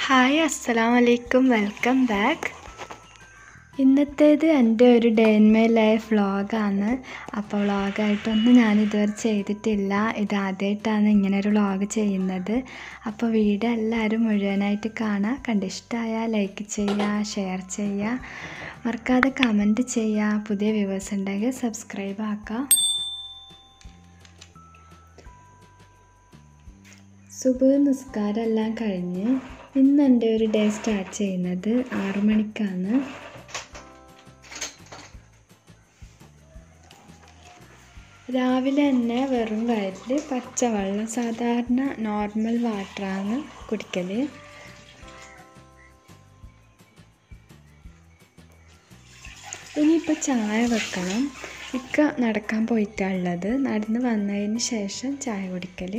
hi അസ്സലാം വലൈക്കും welcome back ഇന്നത്തേത് എൻ്റെ ഒരു ഡേ ഇൻ മൈ ലൈഫ് വ്ളോഗാണ് അപ്പോൾ വ്ളോഗായിട്ടൊന്നും ഞാൻ ഇതുവരെ ചെയ്തിട്ടില്ല ഇത് ആദ്യമായിട്ടാണ് ഇങ്ങനെ ഒരു വ്ളോഗ് ചെയ്യുന്നത് അപ്പോൾ വീഡിയോ എല്ലാവരും മുഴുവനായിട്ട് കാണുക കണ്ടിഷ്ടമായാൽ ലൈക്ക് ചെയ്യുക ഷെയർ ചെയ്യുക മറക്കാതെ കമൻറ്റ് ചെയ്യുക പുതിയ വ്യൂവേഴ്സ് ഉണ്ടെങ്കിൽ സബ്സ്ക്രൈബ് ആക്കുക സുബഹ് നിസ്കാരം എല്ലാം കഴിഞ്ഞ് ഇന്ന് എൻ്റെ ഒരു ഡേ സ്റ്റാർട്ട് ചെയ്യുന്നത് ആറു മണിക്കാണ് രാവിലെ തന്നെ വെറും വയറ്റിൽ പച്ചവെള്ളം സാധാരണ നോർമൽ വാട്ടറാണ് കുടിക്കൽ ഇനിയിപ്പോൾ ചായ വെക്കണം ഇക്ക നടക്കാൻ പോയിട്ടുള്ളത് നടന്ന് വന്നതിന് ശേഷം ചായ കുടിക്കൽ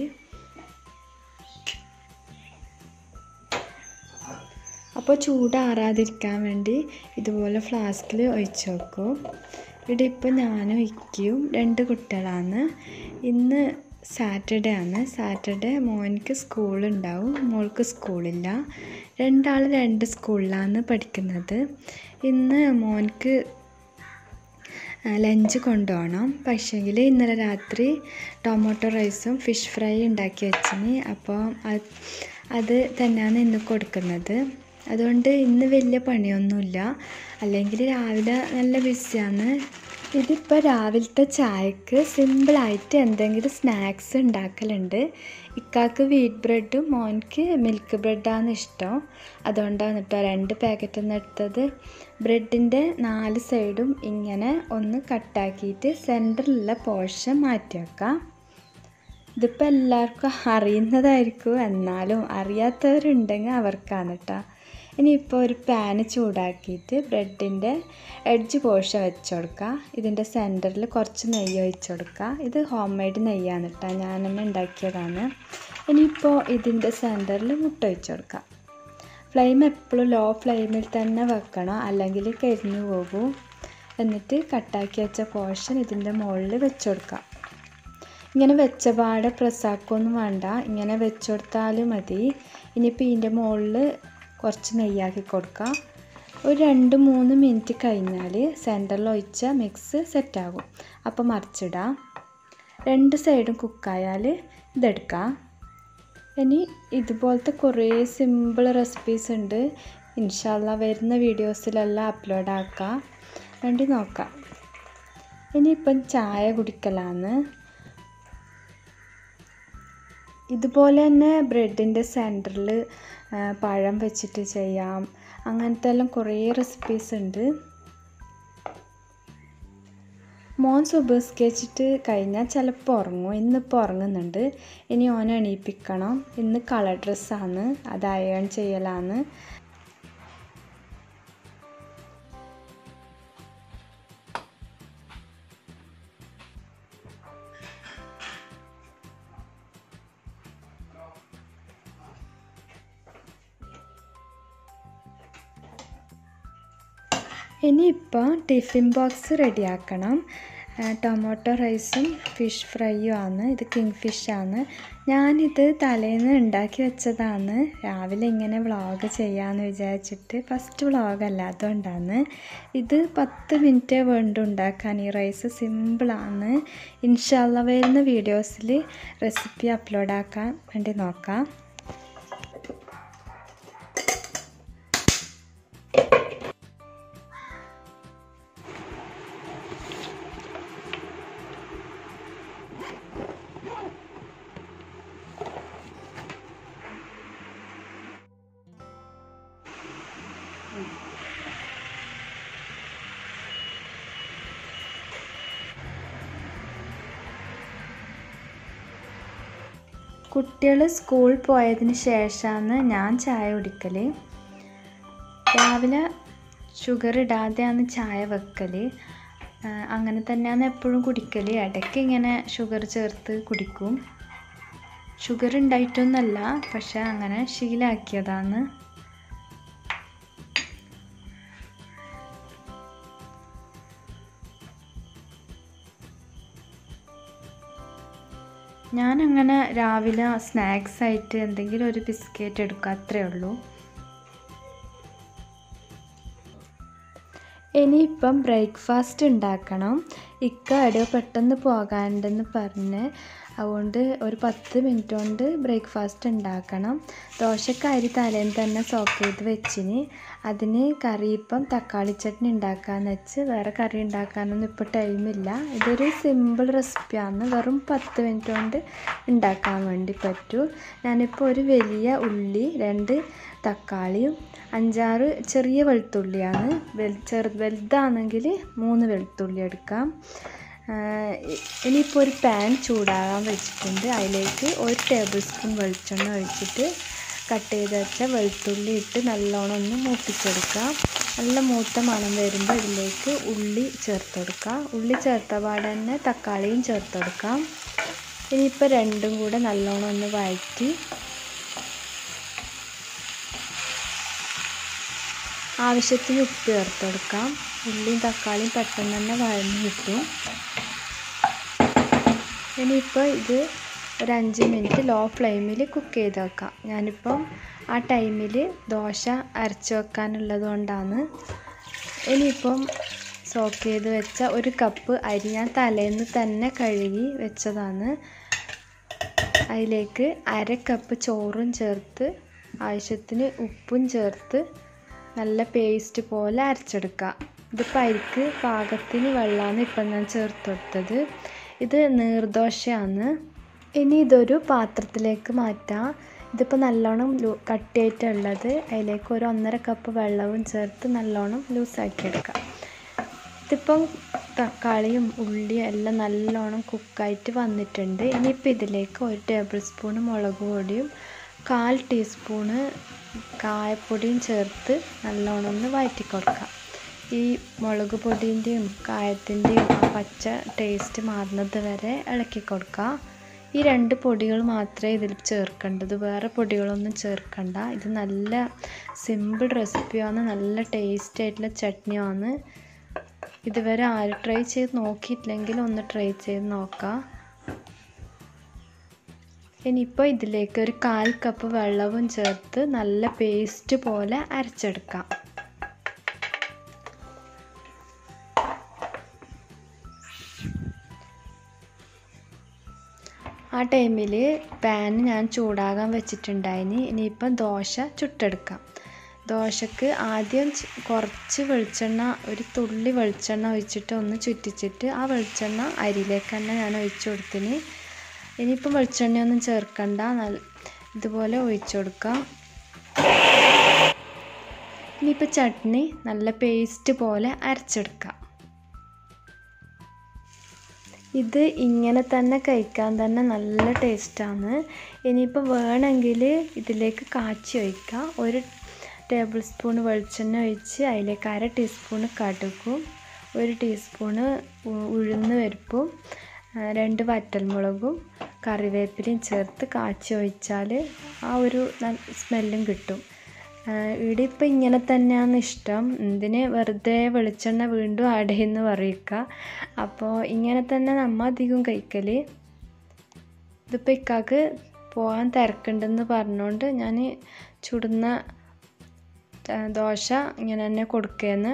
അപ്പോൾ ചൂടാറാതിരിക്കാൻ വേണ്ടി ഇതുപോലെ ഫ്ലാസ്കിൽ ഒഴിച്ച് വെക്കും ഇവിടെ ഇപ്പോൾ ഞാനും ഇക്കയും രണ്ട് കുട്ടികളാണ് ഇന്ന് സാറ്റർഡേ ആണ് സാറ്റർഡേ മോനിക്ക് സ്കൂളുണ്ടാവും മോൾക്ക് സ്കൂളില്ല രണ്ടാൾ രണ്ട് സ്കൂളിലാണ് പഠിക്കുന്നത് ഇന്ന് മോനിക്ക് ലഞ്ച് കൊണ്ടുപോകണം പക്ഷേങ്കിൽ ഇന്നലെ രാത്രി ടൊമാറ്റോ റൈസും ഫിഷ് ഫ്രൈ ഉണ്ടാക്കി വെച്ചിന് അപ്പോൾ അത് അത് തന്നെയാണ് ഇന്ന് കൊടുക്കുന്നത് അതുകൊണ്ട് ഇന്ന് വലിയ പണിയൊന്നുമില്ല അല്ലെങ്കിൽ രാവിലെ നല്ല ബിസിയാണ് ഇതിപ്പോൾ രാവിലത്തെ ചായക്ക് സിമ്പിളായിട്ട് എന്തെങ്കിലും സ്നാക്സ് ഉണ്ടാക്കലുണ്ട് ഇക്കാക്ക് വീറ്റ് ബ്രെഡും മോൻക്ക് മിൽക്ക് ബ്രെഡാണ് ഇഷ്ടം അതുകൊണ്ടാണ് കേട്ടോ രണ്ട് പാക്കറ്റ് ഒന്ന് എടുത്തത് ബ്രെഡിൻ്റെ നാല് സൈഡും ഇങ്ങനെ ഒന്ന് കട്ടാക്കിയിട്ട് സെൻറ്ററിലുള്ള പോർഷൻ മാറ്റി വെക്കാം ഇതിപ്പോൾ എല്ലാവർക്കും അറിയുന്നതായിരിക്കും എന്നാലും അറിയാത്തവരുണ്ടെങ്കിൽ അവർക്കാണ് കേട്ടോ ഇനിയിപ്പോൾ ഒരു പാന് ചൂടാക്കിയിട്ട് ബ്രെഡിൻ്റെ എഡ്ജ് പോർഷൻ വെച്ച് കൊടുക്കുക ഇതിൻ്റെ സെൻറ്ററിൽ കുറച്ച് നെയ്യ് ഒഴിച്ച് കൊടുക്കുക ഇത് ഹോം മെയ്ഡ് നെയ്യാണ് കേട്ടോ ഞാൻ തന്നെ ഉണ്ടാക്കിയതാണ് ഇനിയിപ്പോൾ ഇതിൻ്റെ സെൻറ്ററിൽ മുട്ട ഒഴിച്ച് കൊടുക്കുക ഫ്ലെയിം എപ്പോഴും ലോ ഫ്ലെയിമിൽ തന്നെ വെക്കണം അല്ലെങ്കിൽ കരിഞ്ഞു പോകും എന്നിട്ട് കട്ടാക്കി വെച്ച പോർഷൻ ഇതിൻ്റെ മുകളിൽ വെച്ച് കൊടുക്കുക ഇങ്ങനെ വെച്ച പാടെ പ്രസ്സാക്കൊന്നും വേണ്ട ഇങ്ങനെ വെച്ച് കൊടുത്താലും മതി ഇനിയിപ്പോൾ ഇതിൻ്റെ മുകളിൽ കുറച്ച് നെയ്യാക്കി കൊടുക്കാം ഒരു രണ്ട് മൂന്ന് മിനിറ്റ് കഴിഞ്ഞാൽ സെൻറ്ററിൽ ഒഴിച്ച മിക്സ് സെറ്റാകും അപ്പോൾ മറിച്ചിടാം രണ്ട് സൈഡും കുക്കായാൽ ഇതെടുക്കാം ഇനി ഇതുപോലത്തെ കുറേ സിമ്പിൾ റെസിപ്പീസ് ഉണ്ട് ഇൻഷാല്ല വരുന്ന വീഡിയോസിലെല്ലാം അപ്ലോഡ് ആക്കാം വേണ്ടി നോക്കാം ഇനിയിപ്പം ചായ കുടിക്കലാന്ന് ഇതുപോലെ തന്നെ ബ്രെഡിൻ്റെ സെൻറ്ററിൽ പഴം വെച്ചിട്ട് ചെയ്യാം അങ്ങനത്തെ എല്ലാം കുറേ റെസിപ്പീസ് ഉണ്ട് മോൻ സുബസ്കരിച്ചിട്ട് കഴിഞ്ഞാൽ ചിലപ്പോൾ ഉറങ്ങും ഇന്നിപ്പോൾ ഉറങ്ങുന്നുണ്ട് ഇനി ഓനെ എണീപ്പിക്കണം ഇന്ന് കളർ ഡ്രസ്സാണ് അത് അയൺ ചെയ്യലാണ് ഇനിയിപ്പോൾ ടിഫിൻ ബോക്സ് റെഡിയാക്കണം ടൊമാറ്റോ റൈസും ഫിഷ് ഫ്രൈയും ആണ് ഇത് കിങ് ഫിഷാണ് ഞാനിത് തലേന്ന് ഉണ്ടാക്കി വെച്ചതാണ് രാവിലെ ഇങ്ങനെ വ്ളോഗ് ചെയ്യാമെന്ന് വിചാരിച്ചിട്ട് ഫസ്റ്റ് വ്ളോഗല്ല അതുകൊണ്ടാണ് ഇത് പത്ത് മിനിറ്റ് വേണ്ട ഉണ്ടാക്കാൻ ഈ റൈസ് സിമ്പിളാണ് ഇൻഷാല്ല വരുന്ന വീഡിയോസിൽ റെസിപ്പി അപ്ലോഡ് ആക്കാൻ വേണ്ടി നോക്കാം കുട്ടികൾ സ്കൂൾ പോയതിന് ശേഷമാണ് ഞാൻ ചായ കുടിക്കൽ രാവിലെ ഷുഗർ ഇടാതെയാണ് ചായ വെക്കൽ അങ്ങനെ തന്നെയാണ് എപ്പോഴും കുടിക്കൽ ഇടയ്ക്ക് ഇങ്ങനെ ഷുഗർ ചേർത്ത് കുടിക്കും ഷുഗർ ഉണ്ടായിട്ടൊന്നല്ല പക്ഷെ അങ്ങനെ ശീലാക്കിയതാണ് ഞാനങ്ങനെ രാവിലെ സ്നാക്സ് ആയിട്ട് എന്തെങ്കിലും ഒരു ബിസ്ക്കറ്റ് എടുക്കുക അത്രേ ഉള്ളൂ ഇനിയിപ്പം ബ്രേക്ക്ഫാസ്റ്റ് ഉണ്ടാക്കണം ഇക്ക എവിടെയോ പെട്ടെന്ന് പോകാണ്ടെന്ന് പറഞ്ഞ് അതുകൊണ്ട് ഒരു പത്ത് മിനിറ്റ് കൊണ്ട് ബ്രേക്ക്ഫാസ്റ്റ് ഉണ്ടാക്കണം ദോശക്ക് അരി തലേന്ന് തന്നെ സോക്ക് ചെയ്ത് വെച്ചിന് അതിന് കറി ഇപ്പം തക്കാളി ചട്നി ഉണ്ടാക്കാന്ന് വെച്ച് വേറെ കറി ഉണ്ടാക്കാനൊന്നും ഇപ്പോൾ ടൈമില്ല ഇതൊരു സിമ്പിൾ റെസിപ്പിയാണ് വെറും പത്ത് മിനിറ്റ് കൊണ്ട് ഉണ്ടാക്കാൻ വേണ്ടി പറ്റൂ ഞാനിപ്പോൾ ഒരു വലിയ ഉള്ളി രണ്ട് തക്കാളിയും അഞ്ചാറ് ചെറിയ വെളുത്തുള്ളിയാണ് വെൽ ചെറു വലുതാണെങ്കിൽ മൂന്ന് വെളുത്തുള്ളി എടുക്കാം ഇനിയിപ്പോൾ ഒരു പാൻ ചൂടാകാൻ വെച്ചിട്ടുണ്ട് അതിലേക്ക് ഒരു ടേബിൾ സ്പൂൺ വെളിച്ചെണ്ണ ഒഴിച്ചിട്ട് കട്ട് ചെയ്ത് വെച്ച വെളുത്തുള്ളി ഇട്ട് നല്ലോണം ഒന്ന് മൂപ്പിച്ചെടുക്കാം നല്ല മൂത്ത മണം വരുമ്പോൾ ഇതിലേക്ക് ഉള്ളി ചേർത്ത് കൊടുക്കാം ഉള്ളി ചേർത്ത പാടെ തന്നെ തക്കാളിയും ചേർത്ത് കൊടുക്കാം ഇനിയിപ്പോൾ രണ്ടും കൂടെ നല്ലോണം ഒന്ന് വഴറ്റി ആവശ്യത്തിന് ഉപ്പ് ചേർത്ത് കൊടുക്കാം ഉള്ളിയും തക്കാളിയും പെട്ടെന്ന് തന്നെ വഴഞ്ഞ് കിട്ടും ഇനിയിപ്പോൾ ഇത് ഒരു അഞ്ച് മിനിറ്റ് ലോ ഫ്ലെയിമിൽ കുക്ക് ചെയ്ത് വെക്കാം ഞാനിപ്പം ആ ടൈമിൽ ദോശ അരച്ച് വെക്കാനുള്ളത് കൊണ്ടാണ് ഇനിയിപ്പം സോക്ക് ചെയ്ത് വെച്ച ഒരു കപ്പ് അരി ഞാൻ തലേന്ന് തന്നെ കഴുകി വെച്ചതാണ് അതിലേക്ക് അര കപ്പ് ചോറും ചേർത്ത് ആവശ്യത്തിന് ഉപ്പും ചേർത്ത് നല്ല പേസ്റ്റ് പോലെ അരച്ചെടുക്കുക ഇതിപ്പോൾ അരിക്ക് പാകത്തിന് വെള്ളമാണ് ഇപ്പം ഞാൻ ചേർത്ത് കൊടുത്തത് ഇത് നീർദോശയാണ് ഇനി ഇതൊരു പാത്രത്തിലേക്ക് മാറ്റാം ഇതിപ്പോൾ നല്ലോണം ലൂ കട്ടിയായിട്ടുള്ളത് അതിലേക്ക് ഒരു ഒന്നര കപ്പ് വെള്ളവും ചേർത്ത് നല്ലോണം ലൂസാക്കി എടുക്കാം ഇതിപ്പം തക്കാളിയും ഉള്ളിയും എല്ലാം നല്ലോണം കുക്കായിട്ട് വന്നിട്ടുണ്ട് ഇനിയിപ്പോൾ ഇതിലേക്ക് ഒരു ടേബിൾ സ്പൂണ് മുളക് പൊടിയും കാൽ ടീസ്പൂണ് കായപ്പൊടിയും ചേർത്ത് നല്ലോണം ഒന്ന് വഴറ്റി കൊടുക്കാം ഈ മുളക് പൊടിൻ്റെയും കായത്തിൻ്റെയും ആ പച്ച ടേസ്റ്റ് മാറുന്നത് വരെ ഇളക്കി കൊടുക്കുക ഈ രണ്ട് പൊടികൾ മാത്രമേ ഇതിൽ ചേർക്കേണ്ടത് വേറെ പൊടികളൊന്നും ചേർക്കണ്ട ഇത് നല്ല സിമ്പിൾ റെസിപ്പിയാണ് നല്ല ടേസ്റ്റ് ആയിട്ടുള്ള ചട്നിയാണ് ഇതുവരെ ആരും ട്രൈ ചെയ്ത് നോക്കിയിട്ടില്ലെങ്കിൽ ഒന്ന് ട്രൈ ചെയ്ത് നോക്കാം ഇനിയിപ്പോൾ ഇതിലേക്ക് ഒരു കാൽ കപ്പ് വെള്ളവും ചേർത്ത് നല്ല പേസ്റ്റ് പോലെ അരച്ചെടുക്കാം ആ ടൈമിൽ പാൻ ഞാൻ ചൂടാകാൻ വെച്ചിട്ടുണ്ടായിന് ഇനിയിപ്പം ദോശ ചുട്ടെടുക്കാം ദോശക്ക് ആദ്യം കുറച്ച് വെളിച്ചെണ്ണ ഒരു തുള്ളി വെളിച്ചെണ്ണ ഒഴിച്ചിട്ട് ഒന്ന് ചുറ്റിച്ചിട്ട് ആ വെളിച്ചെണ്ണ അരിയിലേക്ക് തന്നെ ഞാൻ ഒഴിച്ചു കൊടുത്തിന് ഇനിയിപ്പം വെളിച്ചെണ്ണയൊന്നും ചേർക്കണ്ട ഇതുപോലെ ഒഴിച്ചു കൊടുക്കാം ഇനിയിപ്പോൾ ചട്നി നല്ല പേസ്റ്റ് പോലെ അരച്ചെടുക്കാം ഇത് ഇങ്ങനെ തന്നെ കഴിക്കാൻ തന്നെ നല്ല ടേസ്റ്റാണ് ഇനിയിപ്പോൾ വേണമെങ്കിൽ ഇതിലേക്ക് കാച്ചി ഒഴിക്കാം ഒരു ടേബിൾ സ്പൂൺ വെളിച്ചെണ്ണ ഒഴിച്ച് അതിലേക്ക് അര ടീസ്പൂണ് കടുകും ഒരു ടീസ്പൂണ് ഉഴുന്ന് പരിപ്പും രണ്ട് വറ്റൽമുളകും കറിവേപ്പിലയും ചേർത്ത് കാച്ചി ഒഴിച്ചാൽ ആ ഒരു സ്മെല്ലും കിട്ടും ഇവിടെ ഇപ്പം ഇങ്ങനെ തന്നെയാണ് ഇഷ്ടം എന്തിന് വെറുതെ വെളിച്ചെണ്ണ വീണ്ടും ആഡ് ചെയ്യുന്ന പറയുക അപ്പോൾ ഇങ്ങനെ തന്നെ നമ്മൾ അധികം കഴിക്കൽ ഇതിപ്പോൾ ഇക്കാക്ക് പോകാൻ തിരക്കുണ്ടെന്ന് പറഞ്ഞുകൊണ്ട് ഞാൻ ചുടുന്ന ദോശ ഇങ്ങനെ തന്നെ കൊടുക്കുകയെന്ന്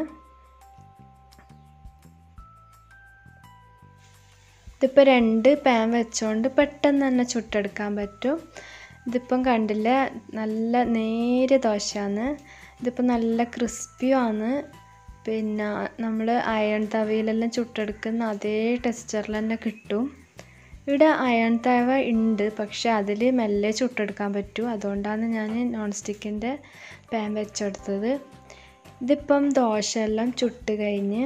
ഇതിപ്പോൾ രണ്ട് പാൻ വെച്ചുകൊണ്ട് പെട്ടെന്ന് തന്നെ ചുട്ടെടുക്കാൻ പറ്റും ഇതിപ്പം കണ്ടില്ല നല്ല നേരിയ ദോശയാണ് ഇതിപ്പോൾ നല്ല ക്രിസ്പിയുമാണ് പിന്നെ നമ്മൾ അയൺ തവയിലെല്ലാം ചുട്ടെടുക്കുന്ന അതേ ടെക്സ്ചറിൽ തന്നെ കിട്ടും ഇവിടെ അയൺ തവ ഉണ്ട് പക്ഷെ അതിൽ മെല്ലെ ചുട്ടെടുക്കാൻ പറ്റും അതുകൊണ്ടാണ് ഞാൻ നോൺ സ്റ്റിക്കിൻ്റെ പാൻ വെച്ചെടുത്തത് ഇതിപ്പം ദോശ എല്ലാം ചുട്ട് കഴിഞ്ഞ്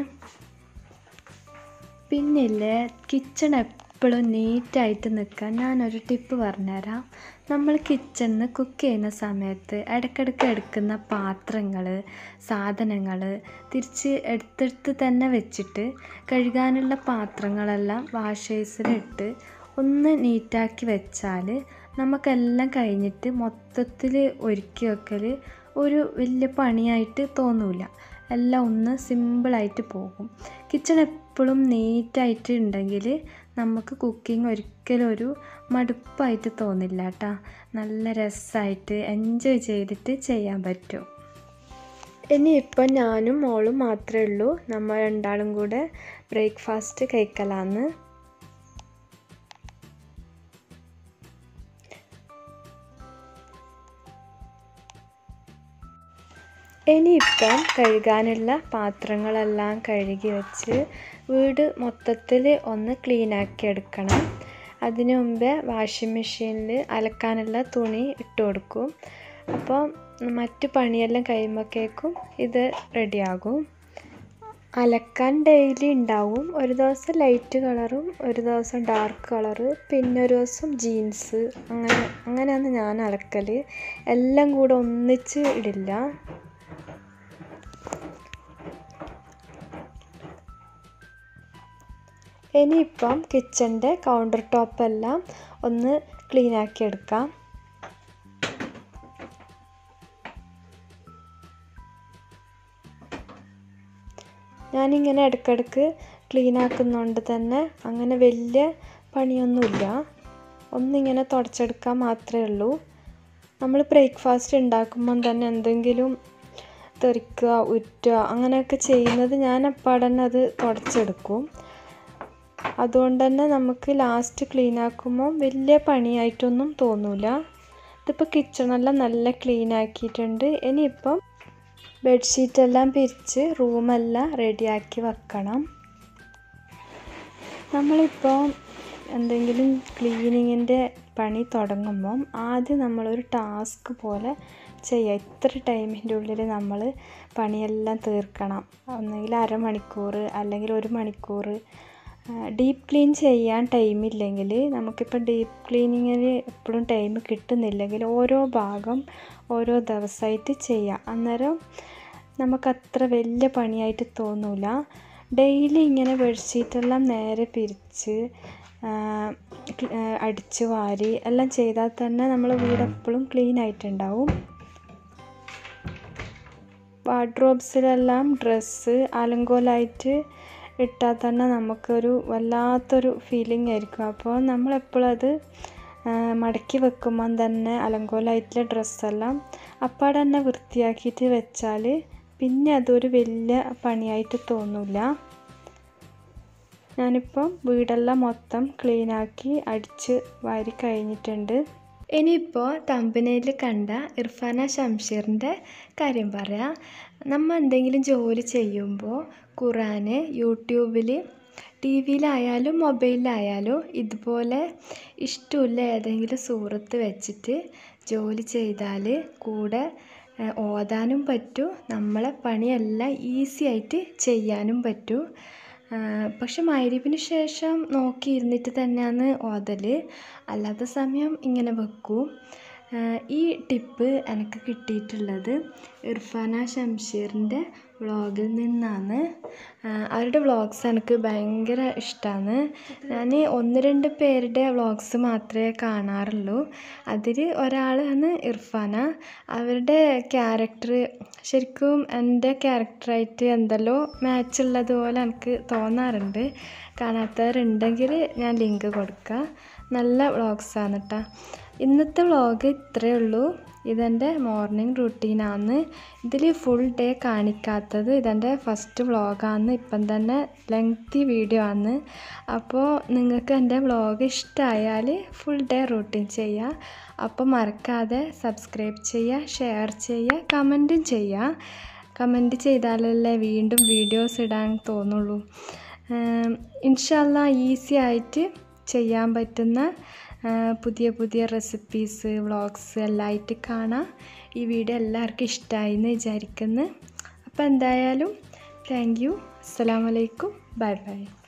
പിന്നില്ലേ കിച്ചൺ എപ്പോഴും നീറ്റായിട്ട് നിൽക്കാൻ ഞാനൊരു ടിപ്പ് പറഞ്ഞുതരാം നമ്മൾ കിച്ചണിൽ കുക്ക് ചെയ്യുന്ന സമയത്ത് ഇടയ്ക്കിടയ്ക്ക് എടുക്കുന്ന പാത്രങ്ങൾ സാധനങ്ങൾ തിരിച്ച് എടുത്തെടുത്ത് തന്നെ വെച്ചിട്ട് കഴുകാനുള്ള പാത്രങ്ങളെല്ലാം വാഷേഴ്സിലിട്ട് ഒന്ന് നീറ്റാക്കി വെച്ചാൽ നമുക്കെല്ലാം കഴിഞ്ഞിട്ട് മൊത്തത്തിൽ ഒരുക്കി വെക്കൽ ഒരു വലിയ പണിയായിട്ട് തോന്നില്ല എല്ലാം ഒന്ന് സിമ്പിളായിട്ട് പോകും കിച്ചൺ എപ്പോഴും നീറ്റായിട്ട് ഉണ്ടെങ്കിൽ നമുക്ക് കുക്കിംഗ് ഒരിക്കലും ഒരു മടുപ്പായിട്ട് തോന്നില്ല കേട്ടോ നല്ല രസമായിട്ട് എൻജോയ് ചെയ്തിട്ട് ചെയ്യാൻ പറ്റും ഇനിയിപ്പം ഞാനും മോളും മാത്രമേ ഉള്ളൂ നമ്മൾ രണ്ടാളും കൂടെ ബ്രേക്ക്ഫാസ്റ്റ് കഴിക്കലാന്ന് ഇനിയിപ്പം കഴുകാനുള്ള പാത്രങ്ങളെല്ലാം കഴുകി വെച്ച് വീട് മൊത്തത്തിൽ ഒന്ന് ക്ലീനാക്കി എടുക്കണം അതിനു മുമ്പേ വാഷിംഗ് മെഷീനിൽ അലക്കാനുള്ള തുണി ഇട്ട് കൊടുക്കും അപ്പോൾ മറ്റു പണിയെല്ലാം കഴിയുമ്പോഴേക്കും ഇത് റെഡിയാകും അലക്കാൻ ഡെയിലി ഉണ്ടാവും ഒരു ദിവസം ലൈറ്റ് കളറും ഒരു ദിവസം ഡാർക്ക് കളറ് പിന്നെ ഒരു ദിവസം ജീൻസ് അങ്ങനെ അങ്ങനെയാണ് ഞാൻ അലക്കൽ എല്ലാം കൂടെ ഒന്നിച്ച് ഇടില്ല ഇനിയിപ്പം കിച്ചൻ്റെ കൗണ്ടർ ടോപ്പെല്ലാം ഒന്ന് ക്ലീനാക്കി എടുക്കാം ഞാനിങ്ങനെ ഇടയ്ക്കിടയ്ക്ക് ക്ലീൻ ആക്കുന്നതുകൊണ്ട് തന്നെ അങ്ങനെ വലിയ പണിയൊന്നുമില്ല ഒന്നിങ്ങനെ തുടച്ചെടുക്കാൻ മാത്രമേ ഉള്ളൂ നമ്മൾ ബ്രേക്ക്ഫാസ്റ്റ് ഉണ്ടാക്കുമ്പം തന്നെ എന്തെങ്കിലും തെറിക്കുക ഉറ്റുക അങ്ങനെയൊക്കെ ചെയ്യുന്നത് ഞാൻ അപ്പാടന്നെ അത് തുടച്ചെടുക്കും അതുകൊണ്ട് തന്നെ നമുക്ക് ലാസ്റ്റ് ക്ലീൻ ആക്കുമ്പോൾ വലിയ പണിയായിട്ടൊന്നും തോന്നില്ല ഇതിപ്പോൾ കിച്ചണെല്ലാം നല്ല ക്ലീൻ ആക്കിയിട്ടുണ്ട് ഇനിയിപ്പം ബെഡ്ഷീറ്റെല്ലാം പിരിച്ച് റൂമെല്ലാം റെഡിയാക്കി വെക്കണം നമ്മളിപ്പോൾ എന്തെങ്കിലും ക്ലീനിങ്ങിൻ്റെ പണി തുടങ്ങുമ്പം ആദ്യം നമ്മളൊരു ടാസ്ക് പോലെ ചെയ്യുക ഇത്ര ടൈമിൻ്റെ ഉള്ളിൽ നമ്മൾ പണിയെല്ലാം തീർക്കണം ഒന്നെങ്കിൽ അരമണിക്കൂർ അല്ലെങ്കിൽ ഒരു മണിക്കൂർ ഡീപ്പ് ക്ലീൻ ചെയ്യാൻ ടൈമില്ലെങ്കിൽ നമുക്കിപ്പോൾ ഡീപ്പ് ക്ലീനിങ്ങിന് എപ്പോഴും ടൈം കിട്ടുന്നില്ലെങ്കിൽ ഓരോ ഭാഗം ഓരോ ദിവസമായിട്ട് ചെയ്യാം അന്നേരം നമുക്കത്ര വലിയ പണിയായിട്ട് തോന്നില്ല ഡെയിലി ഇങ്ങനെ ബെഡ്ഷീറ്റെല്ലാം നേരെ പിരിച്ച് അടിച്ച് വാരി എല്ലാം ചെയ്താൽ തന്നെ നമ്മൾ വീട് എപ്പോഴും ക്ലീൻ ആയിട്ടുണ്ടാവും വാർഡ്രോബ്സിലെല്ലാം ഡ്രസ്സ് അലങ്കോലായിട്ട് ഇട്ടാൽ തന്നെ നമുക്കൊരു വല്ലാത്തൊരു ഫീലിംഗ് ആയിരിക്കും അപ്പോൾ നമ്മളെപ്പോഴും അത് മടക്കി വെക്കുമ്പം തന്നെ അലങ്കോലായിട്ടുള്ള ഡ്രസ്സെല്ലാം അപ്പാടെ തന്നെ വൃത്തിയാക്കിയിട്ട് വെച്ചാൽ പിന്നെ അതൊരു വലിയ പണിയായിട്ട് തോന്നില്ല ഞാനിപ്പം വീടെല്ലാം മൊത്തം ക്ലീനാക്കി അടിച്ച് വാരി കഴിഞ്ഞിട്ടുണ്ട് ഇനിയിപ്പോൾ തമ്പനയിൽ കണ്ട ഇർഫാന ഷംഷീറിൻ്റെ കാര്യം പറയാം നമ്മൾ എന്തെങ്കിലും ജോലി ചെയ്യുമ്പോൾ ഖുറാന് യൂട്യൂബിൽ ടി വിയിലായാലും മൊബൈലിലായാലും ഇതുപോലെ ഇഷ്ടമില്ല ഏതെങ്കിലും സൂറത്ത് വെച്ചിട്ട് ജോലി ചെയ്താൽ കൂടെ ഓതാനും പറ്റും നമ്മളെ പണിയെല്ലാം ഈസി ആയിട്ട് ചെയ്യാനും പറ്റും പക്ഷെ മഗ്‌രിബിന് ശേഷം നോക്കിയിരുന്നിട്ട് തന്നെയാണ് ഓതൽ അല്ലാത്ത സമയം ഇങ്ങനെ വെക്കും ഈ ടിപ്പ് എനിക്ക് കിട്ടിയിട്ടുള്ളത് ഇർഫാന ഷംഷീറിൻ്റെ വ്ളോഗിൽ നിന്നാണ് അവരുടെ വ്ളോഗ്സ് എനിക്ക് ഭയങ്കര ഇഷ്ടമാണ് ഞാൻ ഒന്ന് രണ്ട് പേരുടെ വ്ളോഗ്സ് മാത്രമേ കാണാറുള്ളൂ അതിൽ ഒരാളാണ് ഇർഫാന അവരുടെ ക്യാരക്ടർ ശരിക്കും എൻ്റെ ക്യാരക്ടറായിട്ട് എന്തെല്ലോ മാച്ച് ഉള്ളതുപോലെ എനിക്ക് തോന്നാറുണ്ട് കാണാത്തവരുണ്ടെങ്കിൽ ഞാൻ ലിങ്ക് കൊടുക്കാം നല്ല വ്ളോഗ്സാണ് കേട്ടോ ഇന്നത്തെ വ്ളോഗ് ഇത്രയേ ഉള്ളൂ ഇതെൻ്റെ മോർണിംഗ് റുട്ടീനാണ് ഇതിൽ ഫുൾ ഡേ കാണിക്കാത്തത് ഇതെൻ്റെ ഫസ്റ്റ് വ്ളോഗാണ് ഇപ്പം തന്നെ ലെങ്തി വീഡിയോ ആണ് അപ്പോൾ നിങ്ങൾക്ക് എൻ്റെ വ്ളോഗ് ഇഷ്ടമായാൽ ഫുൾ ഡേ റൂട്ടീൻ ചെയ്യുക അപ്പോൾ മറക്കാതെ സബ്സ്ക്രൈബ് ചെയ്യുക ഷെയർ ചെയ്യുക കമൻറ്റും ചെയ്യുക കമൻറ്റ് ചെയ്താലല്ലേ വീണ്ടും വീഡിയോസ് ഇടാൻ തോന്നുള്ളൂ ഇൻഷല്ല ഈസി ആയിട്ട് ചെയ്യാൻ പറ്റുന്ന പുതിയ പുതിയ റെസിപ്പീസ് വ്ളോഗ്സ് എല്ലാം ആയിട്ട് കാണാം ഈ വീഡിയോ എല്ലാവർക്കും ഇഷ്ടമായി എന്ന് വിചാരിക്കുന്നു അപ്പോൾ എന്തായാലും താങ്ക് യു അസ്സാം വലൈക്കും ബൈ ബൈ